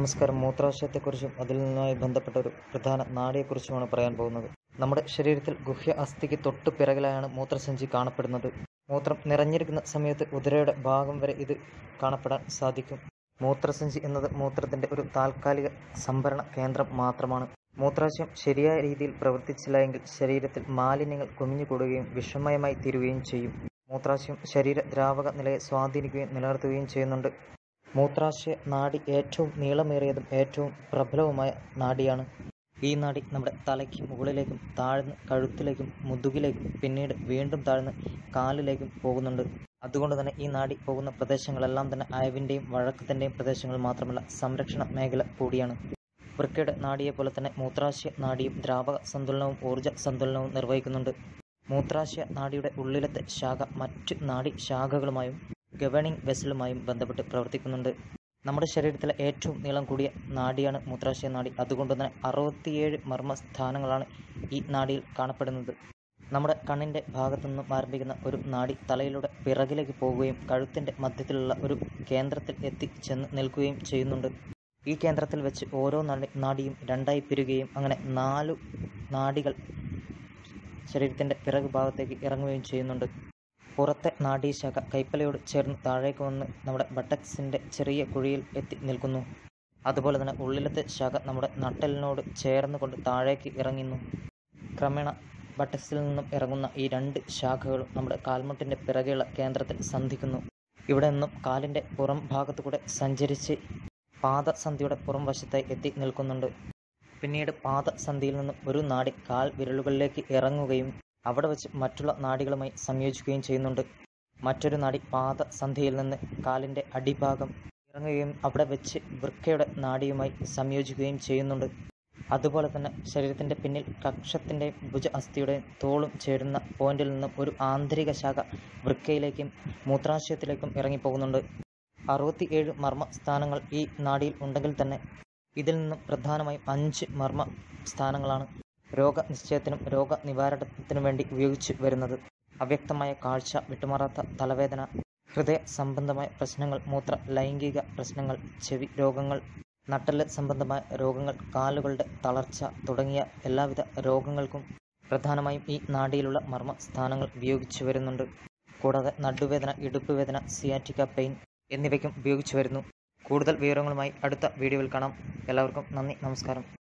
നമസ്കാരം മൂത്രാശയത്തെക്കുറിച്ചും അതിൽ നിന്നുമായി ബന്ധപ്പെട്ട ഒരു പ്രധാന നാഡിയെക്കുറിച്ചുമാണ് പറയാൻ പോകുന്നത് നമ്മുടെ ശരീരത്തിൽ ഗുഹ്യ അസ്ഥിക്ക് തൊട്ടു പിറകിലായാണ് മൂത്രസഞ്ചി കാണപ്പെടുന്നത് മൂത്രം നിറഞ്ഞിരിക്കുന്ന സമയത്ത് ഉദരയുടെ ഭാഗം വരെ ഇത് കാണപ്പെടാൻ സാധിക്കും മൂത്രസഞ്ചി എന്നത് മൂത്രത്തിന്റെ ഒരു താൽക്കാലിക സംഭരണ കേന്ദ്രം മാത്രമാണ് മൂത്രാശയം ശരിയായ രീതിയിൽ പ്രവർത്തിച്ചില്ല എങ്കിൽ ശരീരത്തിൽ മാലിന്യങ്ങൾ കുമിഞ്ഞുകൂടുകയും വിഷമയമായി തീരുകയും ചെയ്യും മൂത്രാശയം ശരീര ദ്രാവക നിലയെ സ്വാധീനിക്കുകയും നിലനിർത്തുകയും ചെയ്യുന്നുണ്ട് മൂത്രാശയ നാഡി ഏറ്റവും നീളമേറിയതും ഏറ്റവും പ്രബലവുമായ നാഡിയാണ് ഈ നാഡി നമ്മുടെ തലയ്ക്ക് മുകളിലേക്കും താഴ്ന്ന് കഴുത്തിലേക്കും മുതുകിലേക്കും പിന്നീട് വീണ്ടും താഴ്ന്ന് കാലിലേക്കും പോകുന്നുണ്ട് അതുകൊണ്ട് തന്നെ ഈ നാഡി പോകുന്ന പ്രദേശങ്ങളെല്ലാം തന്നെ അയവിൻ്റെയും വഴക്കത്തിൻ്റെയും പ്രദേശങ്ങൾ മാത്രമല്ല സംരക്ഷണ മേഖല കൂടിയാണ് വൃക്കയുടെ നാഡിയെ പോലെ തന്നെ മൂത്രാശയ നാഡിയും ദ്രാവക സന്തുലനവും ഊർജ്ജ സന്തുലനവും നിർവഹിക്കുന്നുണ്ട് മൂത്രാശയ നാഡിയുടെ ഉള്ളിലത്തെ ശാഖ മറ്റ് നാഡി ശാഖകളുമായും ഗവേണിംഗ് വെസലുമായും ബന്ധപ്പെട്ട് പ്രവർത്തിക്കുന്നുണ്ട് നമ്മുടെ ശരീരത്തിലെ ഏറ്റവും നീളം കൂടിയ നാഡിയാണ് മൂത്രാശയ നാഡി അതുകൊണ്ട് തന്നെ അറുപത്തിയേഴ് മർമ്മസ്ഥാനങ്ങളാണ് ഈ നാഡിയിൽ കാണപ്പെടുന്നത് നമ്മുടെ കണ്ണിൻ്റെ ഭാഗത്തു നിന്നും ആരംഭിക്കുന്ന ഒരു നാഡി തലയിലൂടെ പിറകിലേക്ക് പോവുകയും കഴുത്തിൻ്റെ മധ്യത്തിലുള്ള ഒരു കേന്ദ്രത്തിൽ എത്തി ചെന്ന് നിൽക്കുകയും ചെയ്യുന്നുണ്ട് ഈ കേന്ദ്രത്തിൽ വെച്ച് ഓരോ നാഡി നാഡിയും രണ്ടായി പിരിയുകയും അങ്ങനെ നാലു നാഡികൾ ശരീരത്തിൻ്റെ പിറകു ഭാഗത്തേക്ക് ഇറങ്ങുകയും ചെയ്യുന്നുണ്ട് പുറത്തെ നാഡീശാഖ കൈപ്പലയോട് ചേർന്ന് താഴേക്ക് വന്ന് നമ്മുടെ ബട്ടക്സിൻ്റെ ചെറിയ കുഴിയിൽ എത്തി നിൽക്കുന്നു അതുപോലെ തന്നെ ഉള്ളിലത്തെ ശാഖ നമ്മുടെ നട്ടലിനോട് ചേർന്ന് കൊണ്ട് താഴേക്ക് ഇറങ്ങുന്നു ക്രമേണ ബട്ടക്സിൽ നിന്നും ഇറങ്ങുന്ന ഈ രണ്ട് ശാഖകളും നമ്മുടെ കാൽമുട്ടിൻ്റെ പിറകെയുള്ള കേന്ദ്രത്തിൽ സന്ധിക്കുന്നു ഇവിടെ നിന്നും കാലിൻ്റെ പുറം ഭാഗത്തു കൂടെ സഞ്ചരിച്ച് പാദസന്ധിയുടെ പുറം വശത്തായി എത്തി നിൽക്കുന്നുണ്ട് പിന്നീട് പാദസന്ധിയിൽ നിന്നും ഒരു നാടി കാൽ വിരലുകളിലേക്ക് ഇറങ്ങുകയും അവിടെ വെച്ച് മറ്റുള്ള നാഡികളുമായി സംയോജിക്കുകയും ചെയ്യുന്നുണ്ട് മറ്റൊരു നാടി പാദസന്ധിയിൽ നിന്ന് കാലിൻ്റെ അടിഭാഗം ഇറങ്ങുകയും അവിടെ വെച്ച് വൃക്കയുടെ നാഡിയുമായി സംയോജിക്കുകയും ചെയ്യുന്നുണ്ട് അതുപോലെ തന്നെ ശരീരത്തിൻ്റെ പിന്നിൽ കക്ഷത്തിൻ്റെയും ഭുജ അസ്ഥിയുടെയും തോളും ചേരുന്ന പോയിന്റിൽ നിന്നും ഒരു ആന്തരിക ശാഖ വൃക്കയിലേക്കും മൂത്രാശയത്തിലേക്കും ഇറങ്ങിപ്പോകുന്നുണ്ട് അറുപത്തി ഏഴ് മർമ്മ സ്ഥാനങ്ങൾ ഈ നാഡിയിൽ ഉണ്ടെങ്കിൽ തന്നെ ഇതിൽ നിന്നും പ്രധാനമായും അഞ്ച് മർമ്മ സ്ഥാനങ്ങളാണ് രോഗനിശ്ചയത്തിനും രോഗനിവാരണത്തിനും വേണ്ടി ഉപയോഗിച്ച് വരുന്നത് അവ്യക്തമായ കാഴ്ച വിട്ടുമാറാത്ത തലവേദന ഹൃദയ സംബന്ധമായ പ്രശ്നങ്ങൾ മൂത്ര ലൈംഗിക പ്രശ്നങ്ങൾ ചെവി രോഗങ്ങൾ നട്ടല് സംബന്ധമായ രോഗങ്ങൾ കാലുകളുടെ തളർച്ച തുടങ്ങിയ എല്ലാവിധ രോഗങ്ങൾക്കും പ്രധാനമായും ഈ നാഡിയിലുള്ള മർമ്മ സ്ഥാനങ്ങൾ ഉപയോഗിച്ചു വരുന്നുണ്ട് കൂടാതെ നടുവേദന ഇടുപ്പ് വേദന സിയാറ്റിക്ക പെയിൻ എന്നിവയ്ക്കും ഉപയോഗിച്ചു വരുന്നു കൂടുതൽ വിവരങ്ങളുമായി അടുത്ത വീഡിയോയിൽ കാണാം എല്ലാവർക്കും നന്ദി നമസ്കാരം